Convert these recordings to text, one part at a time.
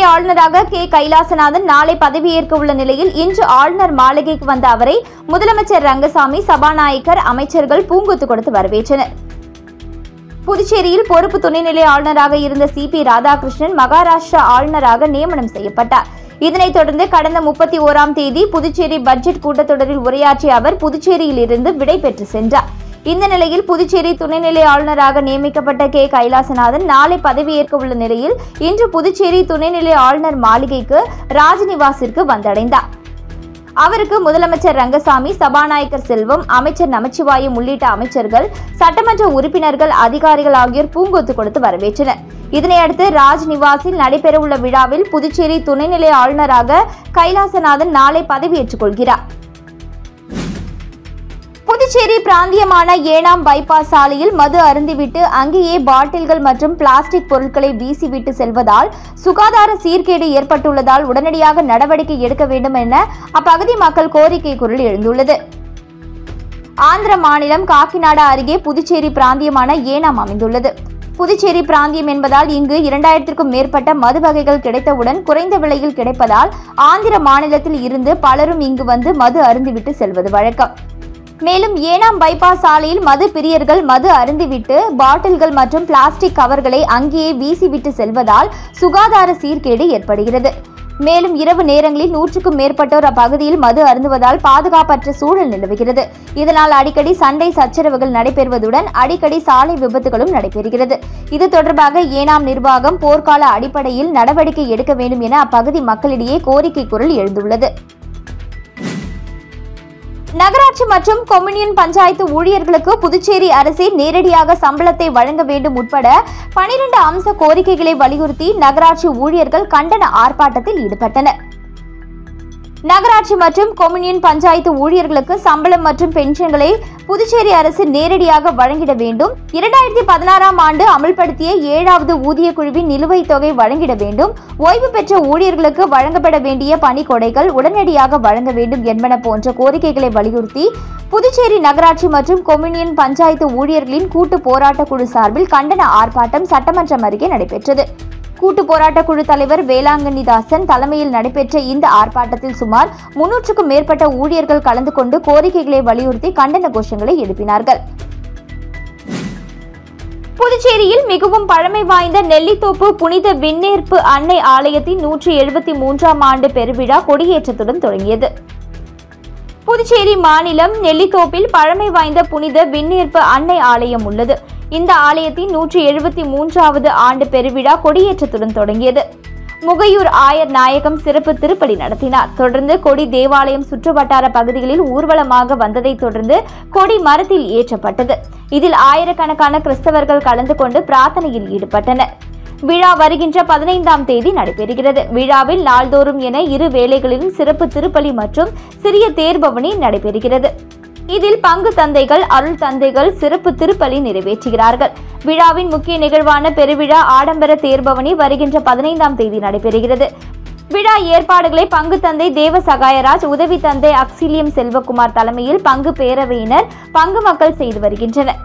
ஆளுநராக கே கைலாசநாதன் நாளை பதவியேற்க உள்ள நிலையில் இன்று ஆளுநர் மாளிகைக்கு வந்த அவரை முதலமைச்சர் ரங்கசாமி சபாநாயகர் அமைச்சர்கள் பூங்கொத்து கொடுத்து வரவேற்றனர் புதுச்சேரியில் பொறுப்பு துணைநிலை ஆளுநராக இருந்த சி பி ராதாகிருஷ்ணன் மகாராஷ்டிரா ஆளுநராக நியமனம் செய்யப்பட்டார் இதனைத் தொடர்ந்து கடந்த முப்பத்தி ஓராம் தேதி புதுச்சேரி பட்ஜெட் கூட்டத்தொடரில் உரையாற்றிய அவர் புதுச்சேரியில் இருந்து விடை பெற்று சென்றார் இந்த நிலையில் புதுச்சேரி துணைநிலை ஆளுநராக நியமிக்கப்பட்ட கே கைலாசநாதன் நாளை பதவியேற்க உள்ள நிலையில் இன்று புதுச்சேரி துணைநிலை ஆளுநர் மாளிகைக்கு ராஜ்நிவாசிற்கு வந்தடைந்தார் அவருக்கு முதலமைச்சர் ரங்கசாமி சபாநாயகர் செல்வம் அமைச்சர் நமச்சிவாயம் உள்ளிட்ட அமைச்சர்கள் சட்டமன்ற உறுப்பினர்கள் அதிகாரிகள் ஆகியோர் பூங்கொத்து கொடுத்து வரவேற்றனர் இதனையடுத்து ராஜ் நிவாசில் நடைபெறவுள்ள விழாவில் புதுச்சேரி துணைநிலை ஆளுநராக கைலாசநாதன் நாளை பதவியேற்றுக் கொள்கிறார் புதுச்சேரி பிராந்தியமான ஏனாம் பைபாஸ் சாலையில் மது அருந்திவிட்டு அங்கேயே பாட்டில்கள் மற்றும் பிளாஸ்டிக் பொருட்களை வீசிவிட்டு செல்வதால் சுகாதார சீர்கேடு ஏற்பட்டுள்ளதால் உடனடியாக நடவடிக்கை எடுக்க வேண்டும் என அப்பகுதி மக்கள் கோரிக்கை குரல் எழுந்துள்ளது ஆந்திர மாநிலம் காக்கிநாடா அருகே புதுச்சேரி பிராந்தியமான ஏனாம் அமைந்துள்ளது புதுச்சேரி பிராந்தியம் என்பதால் இங்கு இரண்டாயிரத்திற்கும் மேற்பட்ட மது வகைகள் கிடைத்தவுடன் குறைந்த விலையில் கிடைப்பதால் ஆந்திர மாநிலத்தில் இருந்து பலரும் இங்கு வந்து மது அருந்திவிட்டு செல்வது வழக்கம் மேலும் ஏனாம் பைபாஸ் சாலையில் மது பிரியர்கள் மது அருந்திவிட்டு பாட்டில்கள் மற்றும் பிளாஸ்டிக் கவர்களை அங்கேயே வீசிவிட்டு செல்வதால் சுகாதார சீர்கேடு ஏற்படுகிறது மேலும் இரவு நேரங்களில் நூற்றுக்கும் மேற்பட்டோர் அப்பகுதியில் மது அருந்துவதால் பாதுகாப்பற்ற சூழல் நிலவுகிறது இதனால் அடிக்கடி சண்டை சச்சரவுகள் நடைபெறுவதுடன் அடிக்கடி சாலை விபத்துகளும் நடைபெறுகிறது இது தொடர்பாக ஏனாம் நிர்வாகம் போர்க்கால அடிப்படையில் நடவடிக்கை எடுக்க வேண்டும் என அப்பகுதி மக்களிடையே கோரிக்கை குரல் எழுந்துள்ளது நகராட்சி மற்றும் கொம்யூனியன் பஞ்சாயத்து ஊழியர்களுக்கு புதுச்சேரி அரசே நேரடியாக சம்பளத்தை வழங்க வேண்டும் உட்பட பனிரெண்டு அம்ச கோரிக்கைகளை வலியுறுத்தி நகராட்சி ஊழியர்கள் கண்டன ஆர்ப்பாட்டத்தில் ஈடுபட்டனர் நகராட்சி மற்றும் கொம்யூனியன் பஞ்சாயத்து ஊழியர்களுக்கு சம்பளம் மற்றும் பென்ஷன்களை புதுச்சேரி அரசு நேரடியாக வழங்கிட வேண்டும் இரண்டாயிரத்தி பதினாறாம் ஆண்டு அமல்படுத்திய ஏழாவது ஊதிய குழுவின் நிலுவைத் தொகை வழங்கிட வேண்டும் ஓய்வு பெற்ற ஊழியர்களுக்கு வழங்கப்பட வேண்டிய பணிக்கொடைகள் உடனடியாக வழங்க வேண்டும் என்பன போன்ற கோரிக்கைகளை வலியுறுத்தி புதுச்சேரி நகராட்சி மற்றும் கொம்யூனியன் பஞ்சாயத்து ஊழியர்களின் கூட்டு போராட்டக் குழு சார்பில் கண்டன ஆர்ப்பாட்டம் சட்டமன்றம் அருகே நடைபெற்றது கூட்டு போராட்டக் குழு தலைவர் வேளாங்கண்ணி தாசன் தலைமையில் நடைபெற்ற இந்த ஆர்ப்பாட்டத்தில் சுமார் முன்னூற்றுக்கும் மேற்பட்ட ஊழியர்கள் கலந்து கொண்டு கோரிக்கைகளை வலியுறுத்தி கண்டன கோஷங்களை எழுப்பினார்கள் புதுச்சேரியில் மிகவும் பழமை வாய்ந்த நெல்லித்தோப்பு புனித விண்ணேற்பு அன்னை ஆலயத்தின் நூற்றி எழுபத்தி மூன்றாம் ஆண்டு பெருவிழா கொடியேற்றத்துடன் தொடங்கியது புதுச்சேரி மாநிலம் நெல்லித்தோப்பில் பழமை வாய்ந்த புனித விண்ணேற்பு அன்னை ஆலயம் உள்ளது இந்த ஆலயத்தின் நூற்றி எழுபத்தி மூன்றாவது ஆண்டு பெருவிழா கொடியேற்றத்துடன் தொடங்கியது முகையூர் ஆயர் நாயகம் சிறப்பு திருப்பலி நடத்தினார் தொடர்ந்து கொடி தேவாலயம் சுற்றுவட்டார பகுதிகளில் ஊர்வலமாக வந்ததைத் தொடர்ந்து கொடி மரத்தில் ஏற்றப்பட்டது இதில் ஆயிரக்கணக்கான கிறிஸ்தவர்கள் கலந்து கொண்டு பிரார்த்தனையில் ஈடுபட்டனர் விழா வருகின்ற பதினைந்தாம் தேதி நடைபெறுகிறது விழாவில் நாள்தோறும் என இரு வேளைகளிலும் சிறப்பு திருப்பலி மற்றும் சிறிய தேர்பவனி நடைபெறுகிறது இதில் பங்கு தந்தைகள் அருள் தந்தைகள் சிறப்பு திருப்பலி நிறைவேற்றுகிறார்கள் விழாவின் முக்கிய நிகழ்வான பெருவிழா ஆடம்பர தேர்பவனி வருகின்ற பதினைந்தாம் தேதி நடைபெறுகிறது விழா ஏற்பாடுகளை பங்கு தந்தை தேவ சகாயராஜ் உதவி தந்தை அக்சிலியம் செல்வகுமார் தலைமையில் பங்கு பேரவையினர் பங்கு மக்கள் செய்து வருகின்றனர்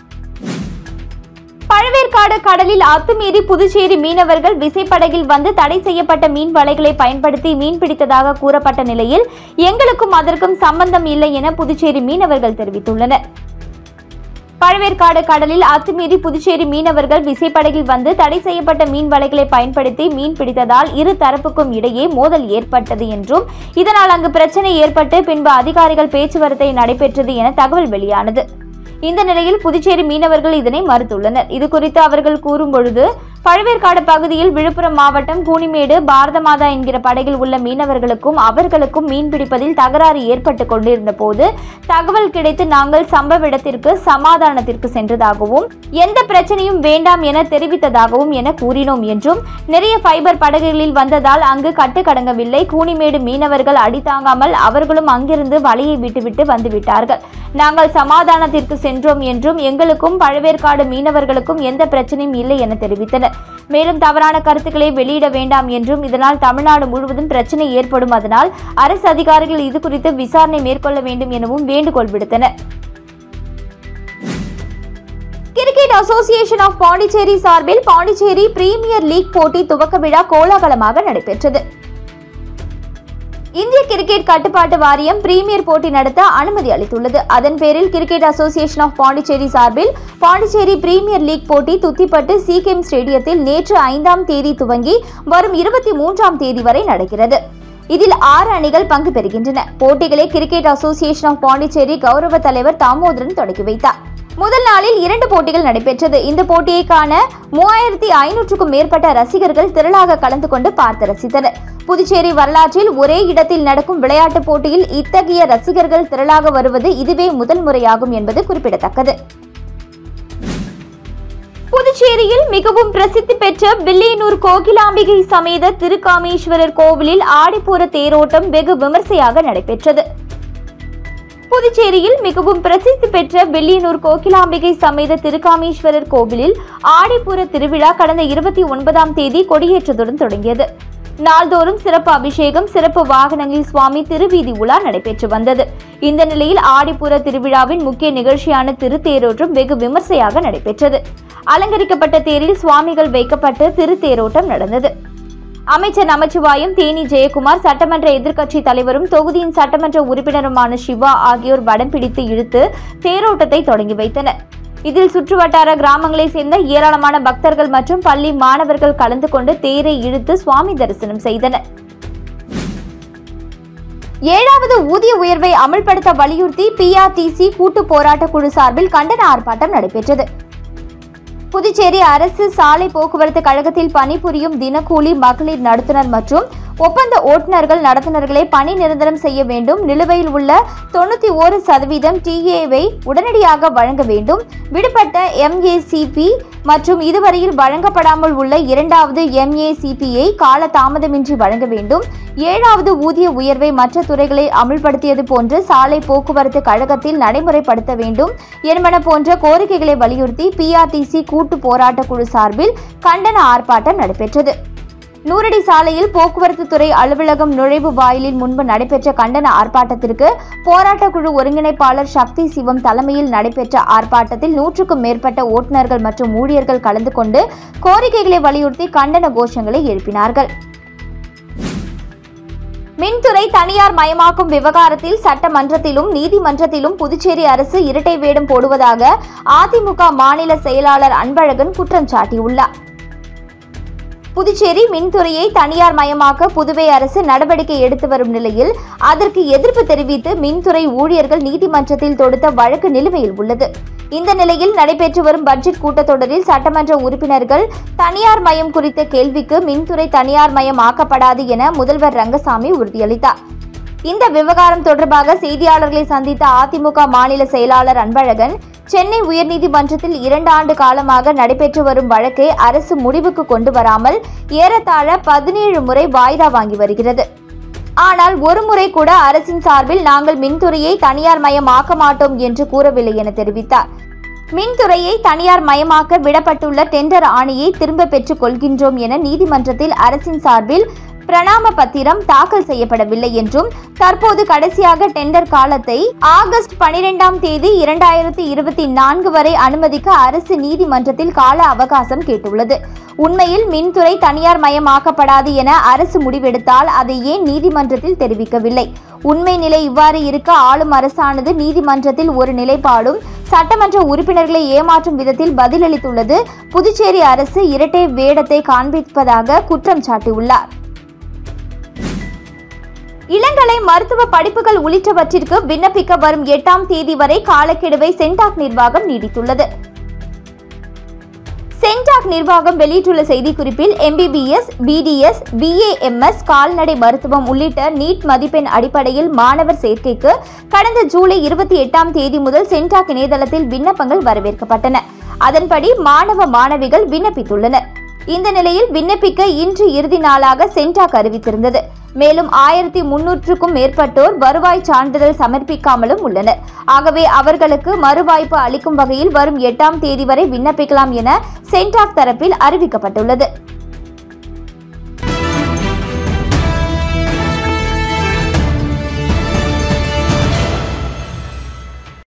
பழவேற்காடு கடலில் அத்துமீறி புதுச்சேரி மீனவர்கள் விசைப்படகில் வந்து தடை செய்யப்பட்ட மீன் வலைகளை பயன்படுத்தி மீன் பிடித்ததாக கூறப்பட்ட நிலையில் எங்களுக்கும் அதற்கும் சம்பந்தம் இல்லை என புதுச்சேரி மீனவர்கள் தெரிவித்துள்ளனர் பழவேற்காடு கடலில் அத்துமீறி புதுச்சேரி மீனவர்கள் விசைப்படகில் வந்து தடை செய்யப்பட்ட மீன் வலைகளை பயன்படுத்தி மீன் பிடித்ததால் இரு தரப்புக்கும் இடையே மோதல் ஏற்பட்டது என்றும் இதனால் அங்கு பிரச்சனை ஏற்பட்டு பின்பு அதிகாரிகள் பேச்சுவார்த்தை நடைபெற்றது என தகவல் வெளியானது இந்த நிலையில் புதுச்சேரி மீனவர்கள் இதனை மறுத்துள்ளனர் இது குறித்து அவர்கள் கூறும்பொழுது பழவேற்காடு பகுதியில் விழுப்புரம் மாவட்டம் கூனிமேடு பாரத மாதா என்கிற படகில் உள்ள மீனவர்களுக்கும் அவர்களுக்கும் மீன் பிடிப்பதில் தகராறு ஏற்பட்டு கொண்டிருந்த போது தகவல் கிடைத்து நாங்கள் சம்பவ இடத்திற்கு சமாதானத்திற்கு சென்றதாகவும் எந்த பிரச்சனையும் வேண்டாம் என தெரிவித்ததாகவும் என கூறினோம் என்றும் நிறைய ஃபைபர் படகுகளில் வந்ததால் அங்கு கட்டுக்கடங்கவில்லை கூனிமேடு மீனவர்கள் அடித்தாங்காமல் அவர்களும் அங்கிருந்து வலையை விட்டுவிட்டு வந்துவிட்டார்கள் நாங்கள் சமாதானத்திற்கு சென்றோம் என்றும் எங்களுக்கும் பழவேற்காடு மீனவர்களுக்கும் எந்த பிரச்சனையும் இல்லை என தெரிவித்தனர் மேலும் தவறான கருத்துக்களை வெளியிட வேண்டாம் என்றும் இதனால் தமிழ்நாடு முழுவதும் பிரச்சனை ஏற்படும் அதனால் அரசு அதிகாரிகள் இது குறித்து விசாரணை மேற்கொள்ள வேண்டும் எனவும் வேண்டுகோள் விடுத்தனர் cricket cricket association of Pondicherry சார்பில் பாண்டிச்சேரி பிரீமியர் லீக் போட்டி துவக்க விழா கோலாகலமாக நடைபெற்றது இந்திய கிரிக்கெட் கட்டுப்பாட்டு வாரியம் பிரீமியர் போட்டி நடத்த அனுமதி அளித்துள்ளது அதன் பேரில் கிரிக்கெட் அசோசியேஷன் ஆஃப் பாண்டிச்சேரி சார்பில் பாண்டிச்சேரி பிரீமியர் லீக் போட்டி துத்திப்பட்டு சிகேம் ஸ்டேடியத்தில் நேற்று ஐந்தாம் தேதி துவங்கி வரும் இருபத்தி மூன்றாம் தேதி வரை நடக்கிறது இதில் ஆறு அணிகள் பங்கு பெறுகின்றன போட்டிகளை கிரிக்கெட் அசோசியேஷன் ஆஃப் பாண்டிச்சேரி கௌரவ தலைவர் தாமோதரன் தொடங்கி வைத்தார் முதல் நாளில் இரண்டு போட்டிகள் நடைபெற்றது இந்த போட்டியை காண மூவாயிரத்தி ஐநூற்றுக்கும் மேற்பட்ட ரசிகர்கள் திரளாக கலந்து கொண்டு பார்த்து ரசித்தனர் புதுச்சேரி வரலாற்றில் ஒரே இடத்தில் நடக்கும் விளையாட்டுப் போட்டியில் இத்தகைய ரசிகர்கள் திரளாக வருவது இதுவே முதல் முறையாகும் என்பது குறிப்பிடத்தக்கது புதுச்சேரியில் மிகவும் பிரசித்தி பெற்ற வில்லியனூர் கோகிலாம்பிகை சமேத திருக்காமேஸ்வரர் கோவிலில் ஆடிப்பூர தேரோட்டம் வெகு விமர்சையாக நடைபெற்றது புதுச்சேரியில் மிகவும் பிரசித்தி பெற்ற வில்லியனூர் கோகிலாம்பிகை சமேத திருக்காமேஸ்வரர் கோவிலில் ஆடிப்பூர திருவிழா கடந்த இருபத்தி ஒன்பதாம் தேதி கொடியேற்றத்துடன் தொடங்கியது நாள்தோறும் சிறப்பு அபிஷேகம் சிறப்பு வாகனங்களில் சுவாமி திருவீதி உலா நடைபெற்று வந்தது இந்த நிலையில் ஆடிப்புற திருவிழாவின் முக்கிய நிகழ்ச்சியான திருத்தேரோட்டம் வெகு விமர்சையாக நடைபெற்றது அலங்கரிக்கப்பட்ட தேரில் சுவாமிகள் வைக்கப்பட்டு திருத்தேரோட்டம் நடந்தது அமைச்சர் நமச்சிவாயம் தேனி ஜெயக்குமார் சட்டமன்ற எதிர்க்கட்சி தலைவரும் தொகுதியின் சட்டமன்ற உறுப்பினருமான சிவா ஆகியோர் வடம் பிடித்து இழுத்து தேரோட்டத்தை தொடங்கி வைத்தனர் இதில் சுற்றுவட்டார கிராமங்களைச் சேர்ந்த ஏராளமான பக்தர்கள் மற்றும் பள்ளி மாணவர்கள் கலந்து கொண்டு தேரை இழுத்து சுவாமி தரிசனம் செய்தனர் ஏழாவது ஊதிய உயர்வை அமல்படுத்த வலியுறுத்தி பிஆர்டிசி கூட்டு போராட்ட குழு சார்பில் கண்டன ஆர்ப்பாட்டம் நடைபெற்றது புதுச்சேரி அரசு சாலை போக்குவரத்து கழகத்தில் பணிபுரியும் தினக்கூலி மகளிர் நடத்துனர் மற்றும் ஒப்பந்த ஓட்டுநர்கள் நடத்துனர்களை பணி நிரந்தரம் செய்ய வேண்டும் நிலுவையில் உள்ள தொண்ணூற்றி ஓரு சதவீதம் டிஏவை உடனடியாக வழங்க வேண்டும் விடுபட்ட எம்ஏசிபி மற்றும் இதுவரையில் வழங்கப்படாமல் உள்ள இரண்டாவது எம்ஏசிபியை கால தாமதமின்றி வழங்க வேண்டும் ஏழாவது ஊதிய உயர்வை மற்ற துறைகளில் அமல்படுத்தியது போன்று சாலை போக்குவரத்து கழகத்தில் நடைமுறைப்படுத்த வேண்டும் என்பன போன்ற கோரிக்கைகளை வலியுறுத்தி பிஆர்டிசி கூட்டு போராட்ட குழு சார்பில் கண்டன ஆர்ப்பாட்டம் நடைபெற்றது நூறடி சாலையில் போக்குவரத்து துறை அலுவலகம் நுழைவு வாயிலின் முன்பு நடைபெற்ற கண்டன ஆர்ப்பாட்டத்திற்கு போராட்டக் குழு ஒருங்கிணைப்பாளர் சக்தி சிவம் தலைமையில் நடைபெற்ற ஆர்ப்பாட்டத்தில் நூற்றுக்கும் மேற்பட்ட ஓட்டுநர்கள் மற்றும் ஊழியர்கள் கலந்து கொண்டு கோரிக்கைகளை வலியுறுத்தி கண்டன கோஷங்களை எழுப்பினார்கள் மின்துறை தனியார் மயமாக்கும் விவகாரத்தில் சட்டமன்றத்திலும் நீதிமன்றத்திலும் புதுச்சேரி அரசு இரட்டை வேடம் போடுவதாக அதிமுக மாநில செயலாளர் அன்பழகன் குற்றம் சாட்டியுள்ளார் புதுச்சேரி மின்துறையை தனியார் மயமாக்க புதுவை அரசு நடவடிக்கை எடுத்து வரும் நிலையில் அதற்கு எதிர்ப்பு தெரிவித்து மின்துறை ஊழியர்கள் நீதிமன்றத்தில் தொடுத்த வழக்கு நிலுவையில் உள்ளது இந்த நிலையில் நடைபெற்று வரும் பட்ஜெட் கூட்டத்தொடரில் சட்டமன்ற உறுப்பினர்கள் தனியார் மயம் குறித்த கேள்விக்கு மின்துறை தனியார் மயம் ஆக்கப்படாது என முதல்வர் ரங்கசாமி உறுதியளித்தார் இந்த விவகாரம் தொடர்பாக செய்தியாளர்களை சந்தித்த அதிமுக மாநில செயலாளர் அன்பழகன் சென்னை உயர்நீதிமன்றத்தில் இரண்டு ஆண்டு காலமாக நடைபெற்று வரும் வழக்கை அரசு முடிவுக்கு கொண்டு வராமல் ஏறத்தாழ பதினேழு முறை வாய்தா வாங்கி வருகிறது ஆனால் ஒரு முறை கூட அரசின் சார்பில் நாங்கள் மின்துறையை தனியார் மயமாக்க மாட்டோம் என்று கூறவில்லை என தெரிவித்தார் மின்துறையை தனியார் மயமாக்க விடப்பட்டுள்ள டெண்டர் ஆணையை திரும்ப பெற்றுக் கொள்கின்றோம் என நீதிமன்றத்தில் அரசின் சார்பில் பிரணாம பத்திரம் தாக்கல் செய்யப்படவில்லை என்றும் தற்போது கடைசியாக டெண்டர் காலத்தை ஆகஸ்ட் பனிரெண்டாம் தேதி இரண்டாயிரத்தி இருபத்தி நான்கு வரை அனுமதிக்க அரசு நீதிமன்றத்தில் கால அவகாசம் கேட்டுள்ளது உண்மையில் மின்துறை தனியார் மயமாக்கப்படாது என அரசு முடிவெடுத்தால் அதை ஏன் நீதிமன்றத்தில் தெரிவிக்கவில்லை உண்மை நிலை இவ்வாறு இருக்க ஆளும் அரசானது நீதிமன்றத்தில் ஒரு நிலைப்பாடும் சட்டமன்ற உறுப்பினர்களை ஏமாற்றும் விதத்தில் பதிலளித்துள்ளது புதுச்சேரி அரசு இரட்டை வேடத்தை காண்பிப்பதாக குற்றம் சாட்டியுள்ளார் இளங்கலை மருத்துவ படிப்புகள் உள்ளிட்டவற்றிற்கு விண்ணப்பிக்க வரும் எட்டாம் தேதி வரை காலக்கெடுவை சென்டாக் நிர்வாகம் நீடித்துள்ளது சென்டாக் நிர்வாகம் வெளியிட்டுள்ள செய்திக்குறிப்பில் எம்பிபிஎஸ் பிடிஎஸ் பிஏஎம்எஸ் கால்நடை மருத்துவம் உள்ளிட்ட நீட் மதிப்பெண் அடிப்படையில் மாணவர் சேர்க்கைக்கு கடந்த ஜூலை இருபத்தி எட்டாம் தேதி முதல் சென்டாக் இணையதளத்தில் விண்ணப்பங்கள் வரவேற்கப்பட்டன அதன்படி மாணவ மாணவிகள் விண்ணப்பித்துள்ளனர் இந்த நிலையில் விண்ணப்பிக்க இன்று இறுதி நாளாக சென்டாக் அறிவித்திருந்தது மேலும் ஆயிரத்தி முன்னூற்றுக்கும் மேற்பட்டோர் வருவாய் சான்றிதழ் சமர்ப்பிக்காமலும் உள்ளனர் ஆகவே அவர்களுக்கு மறுவாய்ப்பு அளிக்கும் வகையில் வரும் எட்டாம் தேதி வரை விண்ணப்பிக்கலாம் என சென்டாக் தரப்பில் அறிவிக்கப்பட்டுள்ளது